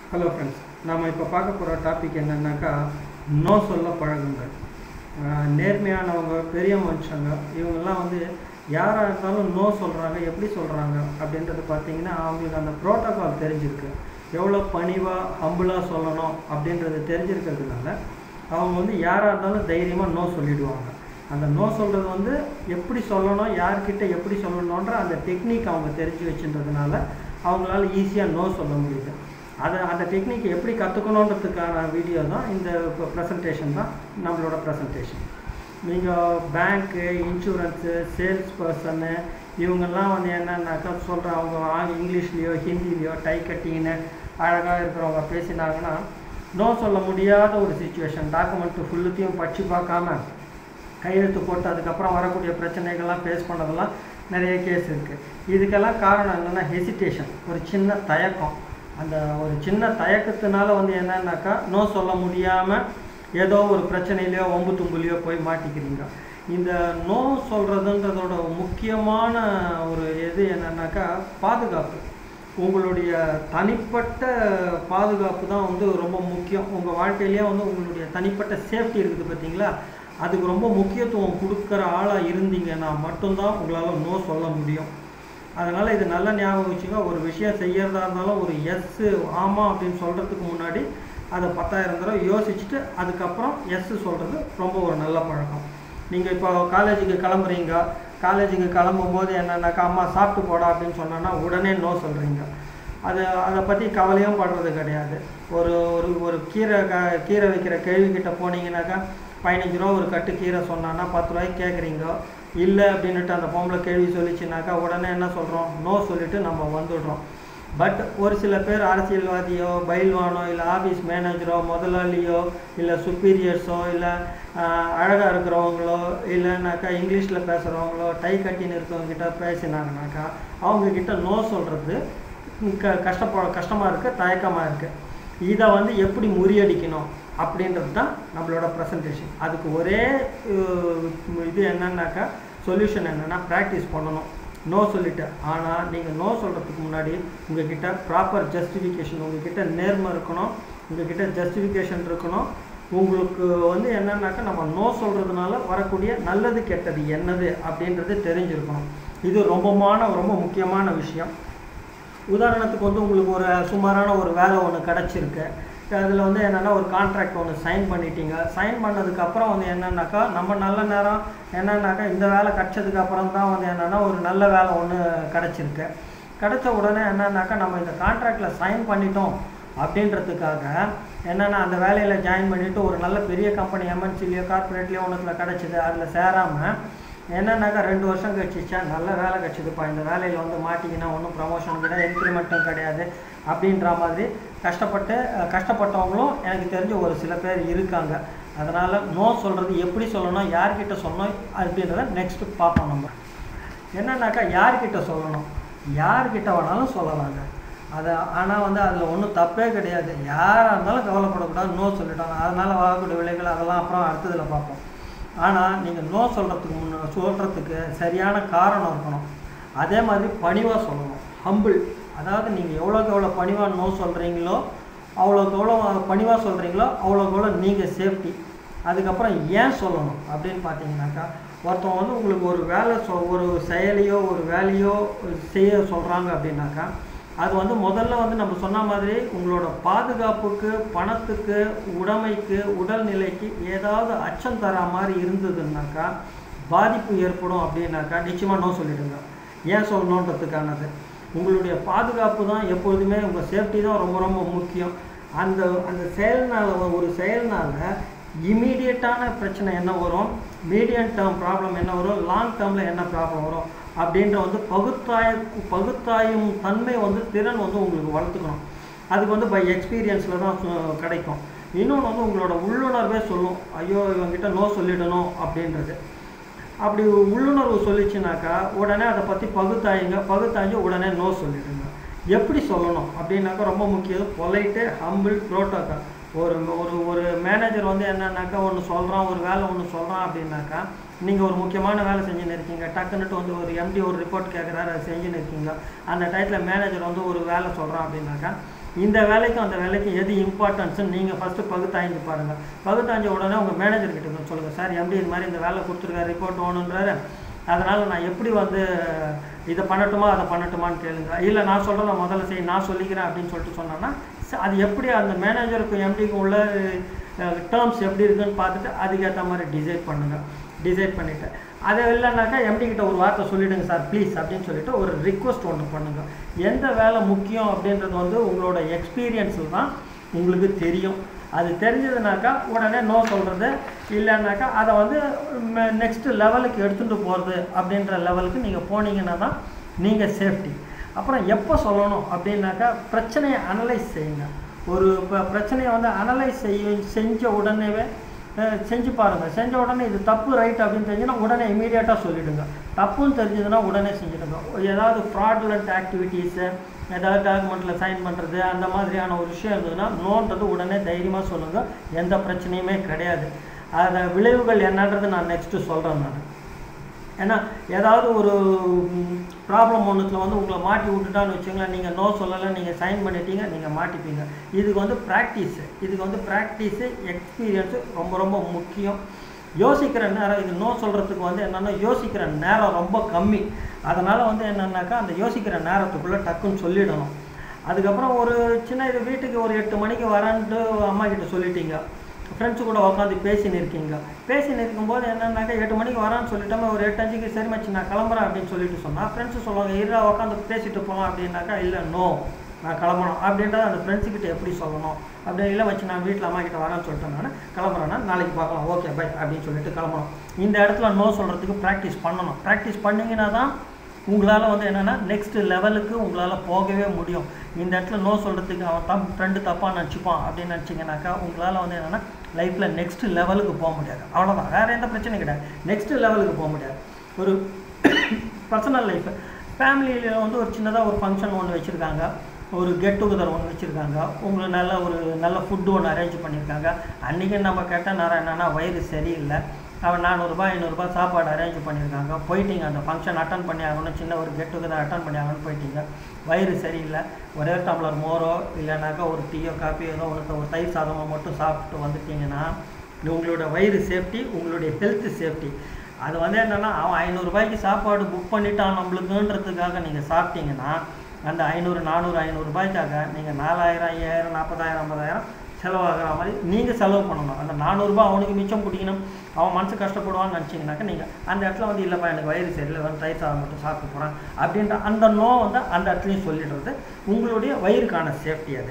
hello friends நம்ம இப்போ பார்க்க போகிற டாபிக் என்னன்னாக்கா நோ சொல்ல பழகுங்கள் ஆஹ் நேர்மையானவங்க பெரிய மனுஷங்க இவங்கெல்லாம் வந்து யாராக இருந்தாலும் நோ சொல்கிறாங்க எப்படி சொல்கிறாங்க அப்படின்றது பார்த்தீங்கன்னா அவங்களுக்கு அந்த ப்ரோட்டோகால் தெரிஞ்சிருக்கு எவ்வளோ பணிவாக ஹம்புளாக சொல்லணும் அப்படின்றது தெரிஞ்சிருக்கிறதுனால அவங்க வந்து யாராக இருந்தாலும் தைரியமாக நோ சொல்லிடுவாங்க அந்த நோ சொல்கிறது வந்து எப்படி சொல்லணும் யார்கிட்ட எப்படி சொல்லணுன்ற அந்த டெக்னிக் அவங்க தெரிஞ்சு வச்சுன்றதுனால அவங்களால ஈஸியாக நோ சொல்ல முடியுது அதை அந்த டெக்னிக் எப்படி கற்றுக்கணுன்றதுக்கான வீடியோ தான் இந்த ப்ரெசன்டேஷன் தான் நம்மளோட ப்ரெசன்டேஷன் நீங்கள் பேங்க்கு இன்சூரன்ஸு சேல்ஸ் பர்சனு இவங்கெல்லாம் வந்து என்னன்னாக்கா சொல்கிற அவங்க ஆங்க- இங்கிலீஷ்லேயோ ஹிந்திலேயோ டை கட்டின்னு அழகாக இருக்கிறவங்க பேசினாங்கன்னா நோ சொல்ல முடியாத ஒரு சுச்சுவேஷன் டாக்குமெண்ட்டு ஃபுல்லுத்தையும் படித்து பார்க்காம கையெழுத்து போட்டு அதுக்கப்புறம் வரக்கூடிய பிரச்சனைகள்லாம் ஃபேஸ் பண்ணதெல்லாம் நிறைய கேஸ் இருக்குது இதுக்கெல்லாம் காரணம் என்னென்னா ஹெசிடேஷன் ஒரு சின்ன தயக்கம் அந்த ஒரு சின்ன தயக்கத்தினால வந்து என்னன்னாக்கா நோ சொல்ல முடியாமல் ஏதோ ஒரு பிரச்சனையிலையோ ஒம்பு தும்புலையோ போய் மாட்டிக்கிறீங்க இந்த நோ சொல்கிறதுன்றதோட முக்கியமான ஒரு இது என்னன்னாக்கா பாதுகாப்பு உங்களுடைய தனிப்பட்ட பாதுகாப்பு தான் வந்து ரொம்ப முக்கியம் உங்கள் வாழ்க்கையிலேயே வந்து உங்களுடைய தனிப்பட்ட சேஃப்டி இருக்குது பார்த்தீங்களா அதுக்கு ரொம்ப முக்கியத்துவம் கொடுக்குற ஆளாக இருந்தீங்கன்னா மட்டும்தான் உங்களால் நோ சொல்ல முடியும் அதனால் இது நல்ல ஞாபகம் வச்சுங்க ஒரு விஷயம் செய்யறதா இருந்தாலும் ஒரு எஸ்ஸு ஆமாம் அப்படின்னு சொல்கிறதுக்கு முன்னாடி அதை பத்தாயிரம் தடவை யோசிச்சுட்டு அதுக்கப்புறம் எஸ்ஸு சொல்கிறது ரொம்ப ஒரு நல்ல பழக்கம் நீங்கள் இப்போ காலேஜுக்கு கிளம்புறீங்க காலேஜுக்கு கிளம்பும்போது என்னன்னாக்கா அம்மா சாப்பிட்டு போடா அப்படின்னு சொன்னோன்னா உடனே நோ சொல்கிறீங்க அது அதை பற்றி கவலையும் படுறது கிடையாது ஒரு ஒரு ஒரு கீரை க கீரை வைக்கிற கேள்விக்கிட்ட போனீங்கன்னாக்கா பதினஞ்சு ரூபா ஒரு கட்டு கீரை சொன்னான்னா பத்து ரூபாய்க்கு கேட்குறீங்க இல்லை அப்படின்னுட்டு அந்த பொம்பளை கேள்வி சொல்லிச்சுனாக்கா உடனே என்ன சொல்கிறோம் நோ சொல்லிட்டு நம்ம வந்துடுறோம் பட் ஒரு சில பேர் அரசியல்வாதியோ பயில்வானோ இல்லை ஆஃபீஸ் மேனேஜரோ முதலாளியோ இல்லை சுப்பீரியர்ஸோ இல்லை அழகாக இருக்கிறவங்களோ இல்லைனாக்கா இங்கிலீஷில் பேசுகிறவங்களோ டை கட்டின்னு இருக்கவங்ககிட்ட பேசினாங்கனாக்கா அவங்கக்கிட்ட நோ சொல்கிறது க கஷ்டப்பட கஷ்டமாக இருக்குது தயக்கமாக இருக்குது இதை வந்து எப்படி முறியடிக்கணும் அப்படின்றது தான் நம்மளோட ப்ரெசன்டேஷன் அதுக்கு ஒரே அஹ், இது என்னன்னாக்கா சொல்யூஷன் என்னென்னா ப்ராக்டிஸ் பண்ணணும் நோ சொல்லிட்டு ஆனால் நீங்கள் நோ சொல்கிறதுக்கு முன்னாடி உங்ககிட்ட ப்ராப்பர் ஜஸ்டிஃபிகேஷன் உங்ககிட்ட நேர்மை இருக்கணும் உங்ககிட்ட ஜஸ்டிஃபிகேஷன் இருக்கணும் உங்களுக்கு வந்து என்னன்னாக்கா நம்ம நோ சொல்கிறதுனால வரக்கூடிய நல்லது கெட்டது என்னது அப்படின்றது தெரிஞ்சிருக்கணும் இது ரொம்பமான ரொம்ப முக்கியமான விஷயம் உதாரணத்துக்கு வந்து உங்களுக்கு ஒரு சுமாரான ஒரு வேலை ஒன்று கிடச்சிருக்கு அதில் வந்து என்னென்னா ஒரு கான்ட்ராக்ட் ஒன்று சைன் பண்ணிட்டீங்க சைன் பண்ணதுக்கப்புறம் வந்து என்னென்னாக்கா நம்ம நல்ல நேரம் என்னன்னாக்கா இந்த வேலை கிடச்சதுக்கு அப்புறம் தான் வந்து என்னென்னா ஒரு நல்ல வேலை ஒன்று கிடச்சிருக்கு கிடச்ச உடனே என்னன்னாக்கா நம்ம இந்த கான்ட்ராக்டில் சைன் பண்ணிட்டோம் அப்படின்றதுக்காக என்னென்னா அந்த வேலையில் ஜாயின் பண்ணிவிட்டு ஒரு நல்ல பெரிய கம்பெனி எம்என்சிலையோ கார்பரேட்லேயோ ஒன்றுத்தில் கிடச்சிது அதில் சேராமல் என்னன்னாக்கா ரெண்டு வருஷம் கழிச்சிச்சா நல்ல வேலை கிடச்சிதுப்பா இந்த வேலையில் வந்து மாட்டிக்கினா ஒன்றும் ப்ரமோஷன் கிடையாது இன்க்ரிமெண்ட்டும் கிடையாது அப்படின்ற மாதிரி கஷ்டப்பட்டு அஹ், கஷ்டப்பட்டவங்களும் எனக்கு தெரிஞ்ச ஒரு சில பேர் இருக்காங்க அதனால் நோ சொல்கிறது எப்படி சொல்லணும் யார்கிட்ட சொல்லணும் அப்படின்றத நெக்ஸ்ட்டு பார்ப்போம் நம்ம என்னன்னாக்கா யார்கிட்ட சொல்லணும் யார்கிட்ட வேணாலும் சொல்லலாங்க அதை ஆனால் வந்து அதில் ஒன்றும் தப்பே கிடையாது யாராக இருந்தாலும் கவலைப்படக்கூடாது நோ சொல்லிட்டாங்க அதனால் வரக்கூடிய விலைகள் அதெல்லாம் அப்புறம் அடுத்ததில் பார்ப்போம் ஆனால் நீங்கள் நோ சொல்கிறதுக்கு முன்ன சொல்கிறதுக்கு சரியான காரணம் இருக்கணும் அதே மாதிரி பணிவாக சொல்லணும் ஹம்பிள் அதாவது நீங்கள் எவ்வளோக்கு எவ்வளோ பணிவாக நோ சொல்கிறீங்களோ அவ்வளோக்கு எவ்வளோ பணிவாக சொல்கிறீங்களோ அவ்வளோக்கு எவ்வளோ நீங்கள் சேஃப்டி அதுக்கப்புறம் ஏன் சொல்லணும் அப்படின்னு பார்த்தீங்கன்னாக்கா ஒருத்தவங்க வந்து உங்களுக்கு ஒரு வேலை சொ ஒரு செயலையோ ஒரு வேலையோ செய்ய சொல்கிறாங்க அப்படின்னாக்கா அது வந்து முதல்ல வந்து நம்ம சொன்ன மாதிரி உங்களோட பாதுகாப்புக்கு பணத்துக்கு உடைமைக்கு உடல்நிலைக்கு ஏதாவது அச்சம் தர மாதிரி இருந்ததுன்னாக்கா பாதிப்பு ஏற்படும் அப்படின்னாக்கா நிச்சயமாக நோ சொல்லிடுங்க ஏன் சொல்லணுன்றதுக்கானது உங்களுடைய பாதுகாப்பு தான் எப்பொழுதுமே உங்கள் சேஃப்டி தான் ரொம்ப ரொம்ப முக்கியம் அந்த அந்த செயல்னால ஒரு செயல்னால இமீடியட்டான பிரச்சனை என்ன வரும் மீடியம் டேர்ம் ப்ராப்ளம் என்ன வரும் லாங் டேர்மில் என்ன ப்ராப்ளம் வரும் அப்படின்ற வந்து பகுத்தாய பகுத்தாயும் தன்மை வந்து திறன் வந்து உங்களுக்கு வளர்த்துக்கணும் அதுக்கு வந்து பை எக்ஸ்பீரியன்ஸில் தான் சு- கிடைக்கும் இன்னொன்று வந்து உங்களோட உள்ளுணர்வே சொல்லும் ஐயோ இவங்கிட்ட நோ சொல்லிடணும் அப்படின்றது அப்படி உள்ளுணர்வு சொல்லிச்சுனாக்கா உடனே அதை பற்றி பகுத்தாயுங்க பகுத்தாய்ஞ்சு உடனே நோ சொல்லிடுங்க எப்படி சொல்லணும் அப்படின்னாக்கா ரொம்ப முக்கியம் பொலைட்டு ஹம்பிள் ப்ரோட்டோக்கால் ஒரு ஒரு ஒரு மேனேஜர் வந்து என்னன்னாக்கா ஒன்று சொல்கிறான் ஒரு வேலை ஒன்று சொல்கிறான் அப்படின்னாக்கா நீங்கள் ஒரு முக்கியமான வேலை செஞ்சுன்னு இருக்கீங்க டக்குன்னுட்டு வந்து ஒரு எம்டி ஒரு ரிப்போர்ட் கேட்குறாரு அதை செஞ்சுன்னு இருக்கீங்க அந்த டயத்தில் மேனேஜர் வந்து ஒரு வேலை சொல்கிறான் அப்படின்னாக்கா இந்த வேலைக்கும் அந்த வேலைக்கும் எது இம்பார்ட்டன்ஸ்னு நீங்கள் ஃபஸ்ட்டு பகுத்தாய்ந்து பாருங்கள் பகுத்தாய்ஞ்ச உடனே உங்கள் மேனேஜர் கிட்ட சொல்லுங்கள் சார் எப்படி இது மாதிரி இந்த வேலை கொடுத்துருக்காரு ரிப்போர்ட் வேணுன்றாரு அதனால் நான் எப்படி வந்து இதை பண்ணட்டுமா அதை பண்ணட்டுமான்னு கேளுங்க இல்லை நான் சொல்கிறத முதல்ல செய் நான் சொல்லிக்கிறேன் அப்படின்னு சொல்லிட்டு சொன்னேன்னா ச- அது எப்படி அந்த மேனேஜருக்கும் எம்டிக்கும் உள்ள டேர்ம்ஸ் எப்படி இருக்குன்னு பார்த்துட்டு அதுக்கேற்ற மாதிரி டிசைட் பண்ணுங்கள் டிசைட் பண்ணிவிட்டு அதை இல்லைனாக்கா எம்டி கிட்ட ஒரு வார்த்தை சொல்லிவிடுங்க சார் ப்ளீஸ் அப்படின்னு சொல்லிட்டு ஒரு ரிக்வஸ்ட் ஒன்று பண்ணுங்கள் எந்த வேலை முக்கியம் அப்படின்றது வந்து உங்களோட எக்ஸ்பீரியன்ஸில் தான் உங்களுக்கு தெரியும் அது தெரிஞ்சதுனாக்கா உடனே நோ சொல்கிறது இல்லைனாக்கா அதை வந்து நெக்ஸ்ட் லெவலுக்கு எடுத்துகிட்டு போகிறது அப்படின்ற லெவலுக்கு நீங்கள் போனீங்கன்னா தான் நீங்கள் சேஃப்டி அப்புறம் எப்போ சொல்லணும் அப்படின்னாக்கா பிரச்சனையை அனலைஸ் செய்யுங்க ஒரு இப்போ பிரச்சனையை வந்து அனலைஸ் செய்ய செஞ்ச உடனேவே அஹ், செஞ்சு பாருங்கள் செஞ்ச உடனே இது தப்பு ரைட் அப்படின்னு தெரிஞ்சுன்னா உடனே இமீடியட்டாக சொல்லிவிடுங்க தப்புன்னு தெரிஞ்சதுன்னா உடனே செஞ்சுடுங்க ஏதாவது ஃப்ராட்லண்ட் ஆக்டிவிட்டீஸு ஏதாவது டாக்குமெண்ட்டில் சைன் பண்ணுறது அந்த மாதிரியான ஒரு விஷயம் இருந்ததுன்னா நோன்றது உடனே தைரியமாக சொல்லுங்கள் எந்த பிரச்சனையுமே கிடையாது அதை விளைவுகள் என்னன்றது நான் நெக்ஸ்ட்டு சொல்கிறேன் நான் ஏன்னா ஏதாவது ஒரு ப்ராப்ளம் ஒன்றுத்தில் வந்து உங்களை மாட்டி விட்டுட்டான்னு வச்சுங்களேன் நீங்கள் நோ சொல்லலை நீங்கள் சைன் பண்ணிட்டீங்க நீங்கள் மாட்டிப்பீங்க இதுக்கு வந்து ப்ராக்டிஸு இதுக்கு வந்து ப்ராக்டிஸு எக்ஸ்பீரியன்ஸு ரொம்ப ரொம்ப முக்கியம் யோசிக்கிற நேரம் இது நோ சொல்கிறதுக்கு வந்து என்னென்னா யோசிக்கிற நேரம் ரொம்ப கம்மி அதனால் வந்து என்னென்னாக்கா அந்த யோசிக்கிற நேரத்துக்குள்ளே டக்குன்னு சொல்லிடணும் அதுக்கப்புறம் ஒரு சின்ன இது வீட்டுக்கு ஒரு எட்டு மணிக்கு வரேன்ட்டு அம்மா கிட்ட சொல்லிட்டீங்க ஃப்ரெண்ட்ஸு கூட உட்காந்து பேசின்னு இருக்கீங்க பேசின்னு இருக்கும்போது என்னன்னாக்கா எட்டு மணிக்கு வரான்னு சொல்லிட்டோமே ஒரு எட்டு அஞ்சுக்கு சரி மச்சி நான் கிளம்புறேன் அப்படின்னு சொல்லிட்டு சொன்னால் ஃப்ரெண்ட்ஸு சொல்லுவாங்க இருடா உட்காந்து பேசிட்டு போகலாம் அப்படின்னாக்கா இல்லை நோ நான் கிளம்பணும் அப்படின்றத அந்த ஃப்ரெண்ட்ஸுக்கிட்ட எப்படி சொல்லணும் அப்படி இல்லை வச்சு நான் வீட்டில் அம்மா கிட்ட வரேன்னு சொல்லிட்டேன் நான் கிளம்புறேன்னா நாளைக்கு பார்க்கலாம் ஓகே பை அப்படின்னு சொல்லிட்டு கிளம்பணும் இந்த இடத்துல நோ சொல்கிறதுக்கு ப்ராக்டிஸ் பண்ணணும் ப்ராக்டிஸ் பண்ணிங்கன்னா தான் உங்களால் வந்து என்னென்னா நெக்ஸ்ட் லெவலுக்கு உங்களால் போகவே முடியும் இந்த இடத்துல நோ சொல்கிறதுக்கு அவன் தம் ஃப்ரெண்டு தப்பாக நினச்சிப்பான் அப்படின்னு நினச்சிங்கனாக்கா உங்களால் வந்து என்னென்னா லைஃப்பில் நெக்ஸ்ட் லெவலுக்கு போக முடியாது அவ்வளோதான் வேறு எந்த பிரச்சனையும் கிடையாது நெக்ஸ்ட் லெவலுக்கு போக முடியாது ஒரு பர்சனல் லைஃப் ஃபேமிலியில் வந்து ஒரு சின்னதாக ஒரு ஃபங்க்ஷன் ஒன்று வச்சுருக்காங்க ஒரு கெட் டுகெதர் ஒன்று வச்சுருக்காங்க உங்களுக்கு நல்ல ஒரு நல்ல ஃபுட்டு ஒன்று அரேஞ்ச் பண்ணியிருக்காங்க அன்றைக்கி நம்ம கேட்ட நேரம் என்னென்னா வயிறு சரியில்லை அவன் நானூறுரூபா ஐநூறுரூபா சாப்பாடு அரேஞ்ச் பண்ணியிருக்காங்க போயிட்டீங்க அந்த ஃபங்க்ஷன் அட்டன் பண்ணி ஆகணும் சின்ன ஒரு கெட் டுகெதர் அட்டன் பண்ணி ஆகணும்னு போயிட்டீங்க வயிறு சரியில்லை ஒரே ஒரு டம்ளர் மோரோ இல்லைனாக்கா ஒரு டீயோ காப்பியோ ஏதோ ஒன்று ஒரு தயிர் சாதமோ மட்டும் சாப்பிட்டு வந்துட்டீங்கன்னா இது உங்களோட வயிறு சேஃப்டி உங்களுடைய ஹெல்த் சேஃப்டி அது வந்து என்னென்னா அவன் ஐநூறுரூபாய்க்கு சாப்பாடு புக் பண்ணிட்டான் நம்மளுக்குன்றதுக்காக நீங்கள் சாப்பிட்டீங்கன்னா அந்த ஐநூறு நானூறு ஐநூறுரூபாய்க்காக நீங்கள் நாலாயிரம் ஐயாயிரம் நாற்பதாயிரம் ஐம்பதாயிரம் செலவாகிற மாதிரி நீங்கள் செலவு பண்ணணும் அந்த நானூறுரூபா அவனுக்கு மிச்சம் பிடிக்கணும் அவன் மனசு கஷ்டப்படுவான்னு நினச்சிங்கனாக்கா நீங்கள் அந்த இடத்துல வந்து இல்லைப்பா எனக்கு வயிறு சரியில்லை வந்து தயிர் சாதம் மட்டும் சாப்பிட்டு போகிறேன் அப்படின்ற அந்த நோ வந்து அந்த இடத்துலையும் சொல்லிடுறது உங்களுடைய வயிறுக்கான சேஃப்டி அது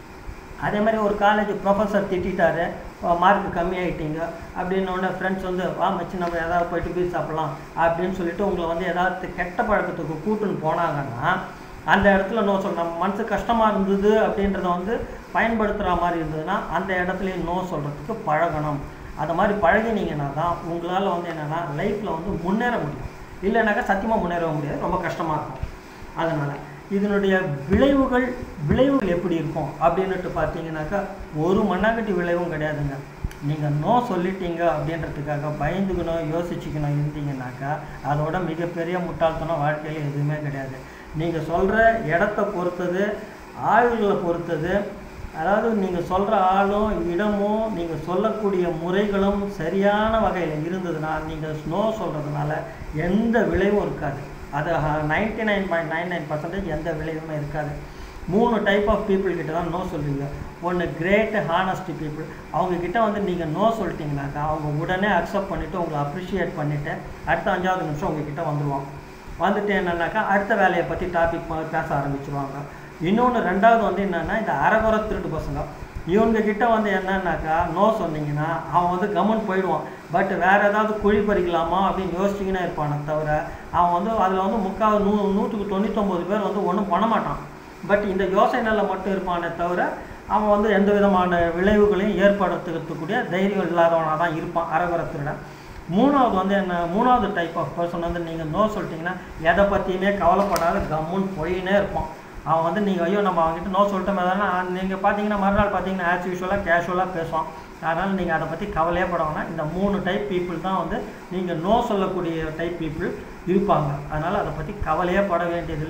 அதே மாதிரி ஒரு காலேஜ் ப்ரொஃபஸர் திட்டாரு மார்க் கம்மியாயிட்டீங்க அப்படின்னு உடனே ஃப்ரெண்ட்ஸ் வந்து வா மச்சி நம்ம ஏதாவது போயிட்டு பீஸ் சாப்பிட்லாம் அப்படின்னு சொல்லிட்டு உங்களை வந்து ஏதாவது கெட்ட பழக்கத்துக்கு கூட்டுன்னு போனாங்கன்னா அந்த இடத்துல நோ சொல் நம்ம மனசு கஷ்டமாக இருந்தது அப்படின்றத வந்து பயன்படுத்துகிற மாதிரி இருந்ததுன்னா அந்த இடத்துலையும் நோ சொல்கிறதுக்கு பழகணும் அது மாதிரி பழகினீங்கன்னா தான் உங்களால் வந்து என்னென்னா லைஃப்பில் வந்து முன்னேற முடியும் இல்லைனாக்கா சத்தியமாக முன்னேற முடியாது ரொம்ப கஷ்டமாக இருக்கும் அதனால் இதனுடைய விளைவுகள் விளைவுகள் எப்படி இருக்கும் அப்படின்னுட்டு பார்த்தீங்கன்னாக்கா ஒரு மண்ணாங்கட்டி விளைவும் கிடையாதுங்க நீங்கள் நோ சொல்லிட்டீங்க அப்படின்றதுக்காக பயந்துக்கணும் யோசிச்சுக்கணும் இருந்தீங்கன்னாக்கா அதோட மிகப்பெரிய முட்டாள்தனம் வாழ்க்கையில் எதுவுமே கிடையாது நீங்கள் சொல்கிற இடத்த பொறுத்தது ஆளுகளை பொறுத்தது அதாவது நீங்கள் சொல்கிற ஆளும் இடமும் நீங்கள் சொல்லக்கூடிய முறைகளும் சரியான வகையில் இருந்ததுன்னா நீங்கள் ஸ்னோ சொல்கிறதுனால எந்த விளைவும் இருக்காது அது ninety nine point nine nine percentage எந்த விளைவுமே இருக்காது மூணு டைப் ஆஃப் பீப்புள் கிட்ட தான் நோ சொல்லுவீங்க ஒன்று கிரேட் ஹானஸ்டி பீப்புள் அவங்க கிட்ட வந்து நீங்கள் நோ சொல்லிட்டீங்கனாக்கா அவங்க உடனே அக்செப்ட் பண்ணிவிட்டு உங்களை அப்ரிஷியேட் பண்ணிவிட்டு அடுத்த அஞ்சாவது நிமிஷம் உங்ககிட்ட வந்துடுவாங்க வந்துட்டு என்னன்னாக்கா அடுத்த வேலையை பற்றி டாபிக் பேச ஆரம்பிச்சிருவாங்க இன்னொன்று ரெண்டாவது வந்து என்னென்னா இந்த அரகுற திருட்டு பசங்க இவங்க கிட்ட வந்து என்னன்னாக்கா நோ சொன்னீங்கன்னா அவன் வந்து கமன் போயிடுவான் பட் வேறு ஏதாவது குழி பறிக்கலாமா அப்படின்னு யோசிச்சிங்கன்னா இருப்பானே தவிர அவன் வந்து அதில் வந்து முக்கால் நூ நூற்றுக்கு தொண்ணூத்தொம்பது பேர் வந்து ஒன்றும் பண்ண மாட்டான் பட் இந்த யோசனையில் மட்டும் இருப்பானே தவிர அவன் வந்து எந்த விதமான விளைவுகளையும் ஏற்படுத்துறதுக்கூடிய தைரியம் இல்லாதவனாக தான் இருப்பான் அரகுற திருடன் மூணாவது வந்து என்ன மூணாவது டைப் ஆஃப் பர்சன் வந்து நீங்கள் நோ சொல்லிட்டீங்கன்னா எதை பற்றியுமே கவலைப்படாத கம்முன்னு போயினே இருப்பான் அவன் வந்து நீங்கள் ஐயோ நம்ம அவங்ககிட்ட நோ சொல்லிட்டோம் தானே நீங்கள் பார்த்தீங்கன்னா மறுநாள் பார்த்தீங்கன்னா ஆஸ் யூஷுவலாக கேஷுவலாக பேசுவான் அதனால் நீங்கள் அதை பற்றி கவலையே பட வேணாம் இந்த மூணு டைப் பீப்புள் தான் வந்து நீங்கள் நோ சொல்லக்கூடிய டைப் பீப்புள் இருப்பாங்க அதனால் அதை பற்றி கவலையே பட வேண்டியதில்லை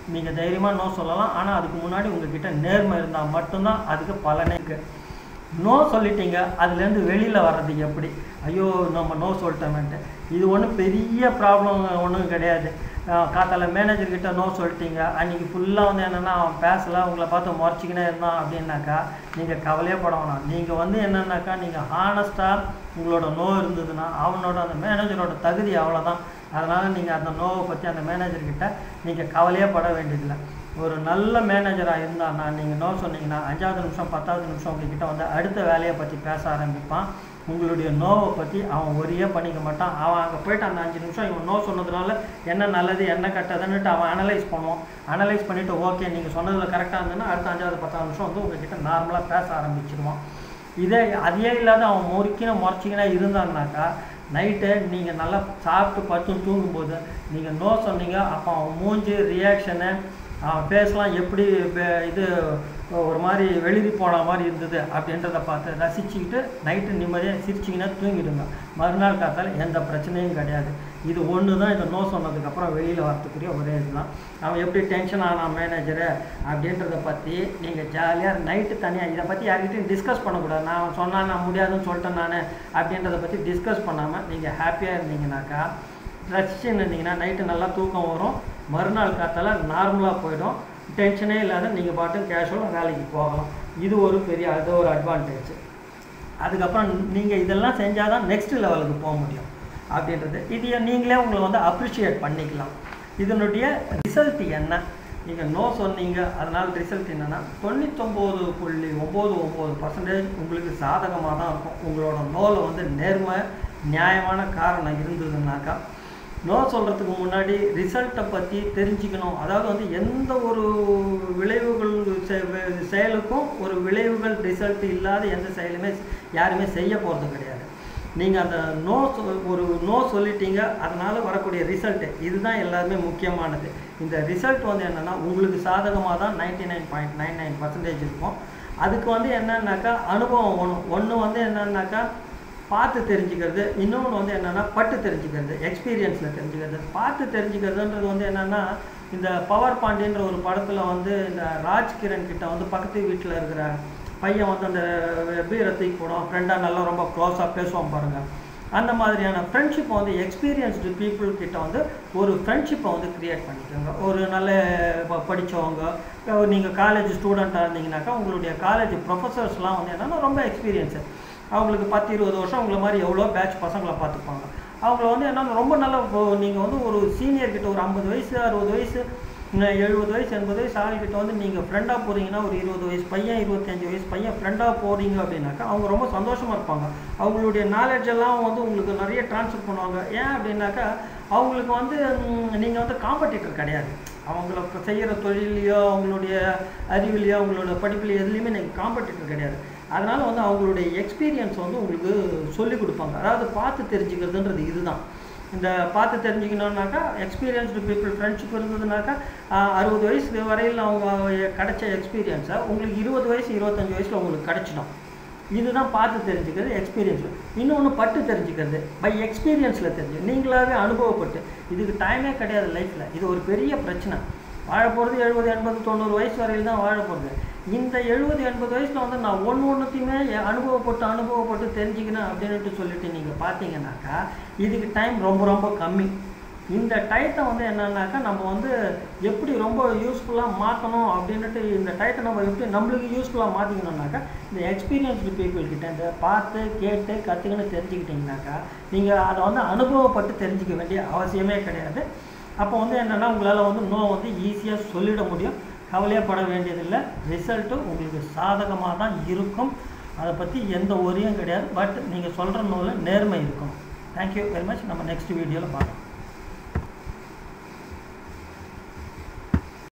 நீங்கள் தைரியமாக நோ சொல்லலாம் ஆனால் அதுக்கு முன்னாடி உங்ககிட்ட நேர்மை இருந்தால் மட்டும்தான் அதுக்கு பலனே இருக்குது நோ சொல்லிட்டீங்க அதுலேருந்து வெளியில் வர்றது எப்படி ஐயோ நம்ம நோ சொல்லிட்டோமேன்ட்டு இது ஒன்றும் பெரிய ப்ராப்ளம் ஒன்றும் கிடையாது காத்தால மேனேஜர்கிட்ட நோ சொல்லிட்டீங்க அன்றைக்கி ஃபுல்லாக வந்து என்னென்னா அவன் பேசலை உங்களை பார்த்து முறைச்சிக்கினே இருந்தான் அப்படின்னாக்கா நீங்கள் கவலையே பட வேணாம் நீங்கள் வந்து என்னென்னாக்கா நீங்கள் ஹானஸ்ட்டாக உங்களோட நோ இருந்ததுன்னா அவனோட அந்த மேனேஜரோட தகுதி அவ்வளோதான் அதனால் நீங்கள் அந்த நோவை பற்றி அந்த மேனேஜர்கிட்ட நீங்கள் கவலையே பட வேண்டியதில்லை ஒரு நல்ல மேனேஜராக இருந்தான்னா நீங்கள் நோ சொன்னீங்கன்னா அஞ்சாவது நிமிஷம் பத்தாவது நிமிஷம் உங்ககிட்ட வந்து அடுத்த வேலையை பற்றி பேச ஆரம்பிப்பான் உங்களுடைய நோவை பற்றி அவன் ஒரே பண்ணிக்க மாட்டான் அவன் அங்கே போயிட்டு அந்த அஞ்சு நிமிஷம் இவன் நோ சொன்னதுனால என்ன நல்லது என்ன கெட்டதுன்னுட்டு அவன் அனலைஸ் பண்ணுவான் அனலைஸ் பண்ணிவிட்டு ஓகே நீங்கள் சொன்னதில் கரெக்டாக இருந்ததுன்னா அடுத்த அஞ்சாவது பத்தாவது நிமிஷம் வந்து உங்ககிட்ட நார்மலாக பேச ஆரம்பிச்சிருவான் இதே அதே இல்லாத அவன் முறிக்கின முறைச்சிக்கினா இருந்தான்னாக்கா நைட்டு நீங்கள் நல்லா சாப்பிட்டு படுத்து தூங்கும்போது நீங்கள் நோ சொன்னீங்க அப்போ அவன் மூஞ்சி ரியாக்ஷனு அவன் ஃபேஸ்லாம் எப்படி வே- இது ஒரு மாதிரி வெளிரி போன மாதிரி இருந்தது அப்படின்றத பார்த்து ரசிச்சுக்கிட்டு நைட்டு நிம்மதியாக சிரிச்சிங்கன்னா தூங்கிடுங்க மறுநாள் காத்தால எந்த பிரச்சனையும் கிடையாது இது ஒன்று தான் இந்த நோ சொன்னதுக்கப்புறம் வெளியில் வரத்துக்குரிய ஒரே இதுதான் அவன் எப்படி டென்ஷன் ஆனான் மேனேஜரு அப்படின்றத பற்றி நீங்கள் ஜாலியாக நைட்டு தனியாக இதை பற்றி யார்கிட்டையும் டிஸ்கஸ் பண்ணக்கூடாது நான் சொன்னான் நான் முடியாதுன்னு சொல்லிட்டேன் நான் அப்படின்றத பற்றி டிஸ்கஸ் பண்ணாமல் நீங்கள் ஹாப்பியாக இருந்தீங்கனாக்கா ரசிச்சுன்னு இருந்தீங்கன்னா நைட்டு நல்லா தூக்கம் வரும் மறுநாள் காத்தால நார்மலாக போயிடும் டென்ஷனே இல்லாத நீங்கள் பாட்டும் கேஷுவலாக வேலைக்கு போகலாம் இது ஒரு பெரிய அது ஒரு அட்வான்டேஜ் அதுக்கப்புறம் நீங்கள் இதெல்லாம் செஞ்சால் தான் நெக்ஸ்ட் லெவலுக்கு போக முடியும் அப்படின்றது இது நீங்களே உங்களை வந்து அப்ரிஷியேட் பண்ணிக்கலாம் இதனுடைய ரிசல்ட் என்ன நீங்கள் நோ சொன்னீங்க அதனால் ரிசல்ட் என்னென்னா தொண்ணூத்தொம்பது புள்ளி ஒம்பது ஒம்பது பர்சன்டேஜ் உங்களுக்கு சாதகமாக தான் இருக்கும் உங்களோட நோவில் வந்து நேர்மை நியாயமான காரணம் இருந்ததுன்னாக்கா நோ சொல்கிறதுக்கு முன்னாடி ரிசல்ட்டை பற்றி தெரிஞ்சுக்கணும் அதாவது வந்து எந்த ஒரு விளைவுகள் செ- வெ- செயலுக்கும் ஒரு விளைவுகள் ரிசல்ட் இல்லாத எந்த செயலுமே யாருமே செய்ய போகிறது கிடையாது நீங்கள் அந்த நோ சொ- ஒரு நோ சொல்லிட்டீங்க அதனால் வரக்கூடிய ரிசல்ட்டு இதுதான் எல்லாருமே முக்கியமானது இந்த ரிசல்ட் வந்து என்னென்னா உங்களுக்கு சாதகமாக தான் ninety nine point nine nine percentage இருக்கும் அதுக்கு வந்து என்னன்னாக்கா அனுபவம் ஒன்று ஒன்று வந்து என்னன்னாக்கா பார்த்து தெரிஞ்சுக்கிறது இன்னொன்று வந்து என்னென்னா பட்டு தெரிஞ்சுக்கிறது எக்ஸ்பீரியன்ஸில் தெரிஞ்சுக்கிறது பார்த்து தெரிஞ்சுக்கிறதுன்றது வந்து என்னென்னா இந்த பவர் பாண்டின்ற ஒரு படத்தில் வந்து இந்த ராஜ் கிரண் கிட்ட வந்து பக்கத்து வீட்டில் இருக்கிற பையன் வந்து அந்த பீரை தூக்கி போடும் ஃப்ரெண்டாக நல்லா ரொம்ப க்ளோஸாக பேசுவான் பாருங்கள் அந்த மாதிரியான ஃப்ரெண்ட்ஷிப்பை வந்து எக்ஸ்பீரியன்ஸ்டு பீப்புள் கிட்ட வந்து ஒரு ஃப்ரெண்ட்ஷிப்பை வந்து க்ரியேட் பண்ணிக்கோங்க ஒரு நல்ல ப- படிச்சவங்க நீங்கள் காலேஜ் ஸ்டூடெண்ட்டாக இருந்தீங்கன்னாக்கா உங்களுடைய காலேஜ் ப்ரொஃபஸர்ஸ்லாம் வந்து என்னென்னா ரொம்ப எக்ஸ்பீரியன்ஸு அவங்களுக்கு பத்து இருபது வருஷம் உங்களை மாதிரி எவ்வளோ பேட்ச் பசங்களை பார்த்துப்பாங்க அவங்கள வந்து என்னன்னா ரொம்ப நல்ல நீங்கள் வந்து ஒரு சீனியர் கிட்ட ஒரு ஐம்பது வயசு அறுபது வயசு இன்னும் எழுபது வயசு எண்பது வயசு ஆள்கிட்ட வந்து நீங்கள் ஃப்ரெண்டாக போகிறீங்கன்னா ஒரு இருபது வயசு பையன் இருபத்தஞ்சு வயசு பையன் ஃப்ரெண்டாக போகிறீங்க அப்படின்னாக்கா அவங்க ரொம்ப சந்தோஷமாக இருப்பாங்க அவங்களுடைய நாலேஜ் எல்லாம் வந்து உங்களுக்கு நிறைய ட்ரான்ஸ்ஃபர் பண்ணுவாங்க ஏன் அப்படின்னாக்கா அவங்களுக்கு வந்து நீங்கள் வந்து காம்படிட்டர் கிடையாது அவங்கள இப்போ செய்கிற தொழிலையோ அவங்களுடைய அறிவிலையோ அவங்களோட படிப்புலையோ எதுலேயுமே நீங்கள் காம்படிட்டர் கிடையாது அதனால் வந்து அவங்களுடைய எக்ஸ்பீரியன்ஸ் வந்து உங்களுக்கு சொல்லிக் கொடுப்பாங்க அதாவது பார்த்து தெரிஞ்சுக்கிறதுன்றது இதுதான் இந்த பார்த்து தெரிஞ்சுக்கணுன்னாக்கா எக்ஸ்பீரியன்ஸ்டு பீப்புள் ஃப்ரெண்ட்ஷிப் இருந்ததுனாக்கா ஆஹ், அறுபது வயசு வரையில் அவங்க கிடைச்ச எக்ஸ்பீரியன்ஸை உங்களுக்கு இருபது வயசு இருபத்தஞ்சி வயசில் உங்களுக்கு கிடைச்சிடும் இதுதான் பார்த்து தெரிஞ்சுக்கிறது எக்ஸ்பீரியன்ஸ் இன்னொன்று பட்டு தெரிஞ்சுக்கிறது பை எக்ஸ்பீரியன்ஸில் தெரிஞ்சு நீங்களாவே அனுபவப்பட்டு இதுக்கு டைமே கிடையாது லைஃப்பில் இது ஒரு பெரிய பிரச்சனை வாழ போகிறது எழுபது எண்பது தொண்ணூறு வயசு வரையில் தான் வாழ போகிறது இந்த எழுபது எண்பது வயசில் வந்து நான் ஒன்று ஒன்றுத்தையுமே அனுபவப்பட்டு அனுபவப்பட்டு தெரிஞ்சுக்கணும் அப்படின்ட்டு சொல்லிட்டு நீங்கள் பார்த்தீங்கன்னாக்கா இதுக்கு டைம் ரொம்ப ரொம்ப கம்மி இந்த டயத்தை வந்து என்னன்னாக்கா நம்ம வந்து எப்படி ரொம்ப யூஸ்ஃபுல்லாக மாற்றணும் அப்படின்னுட்டு இந்த டயத்தை நம்ம எப்படி நம்மளுக்கு யூஸ்ஃபுல்லாக மாற்றிக்கணும்னாக்கா இந்த எக்ஸ்பீரியன்ஸ்டு பீப்புள் கிட்ட இந்த பார்த்து கேட்டு கற்றுக்கின்னு தெரிஞ்சுக்கிட்டிங்கனாக்கா நீங்கள் அதை வந்து அனுபவப்பட்டு தெரிஞ்சுக்க வேண்டிய அவசியமே கிடையாது அப்போ வந்து என்னென்னா உங்களால் வந்து நோ வந்து ஈஸியாக சொல்லிட முடியும் கவலையப்பட வேண்டியதில்லை ரிசல்ட்டு உங்களுக்கு சாதகமாக தான் இருக்கும் அதை பற்றி எந்த ஒரியும் கிடையாது பட் நீங்கள் சொல்கிற நூலில் நேர்மை இருக்கும் தேங்க்யூ வெரி மச் நம்ம நெக்ஸ்ட் வீடியோவில் பார்க்கலாம்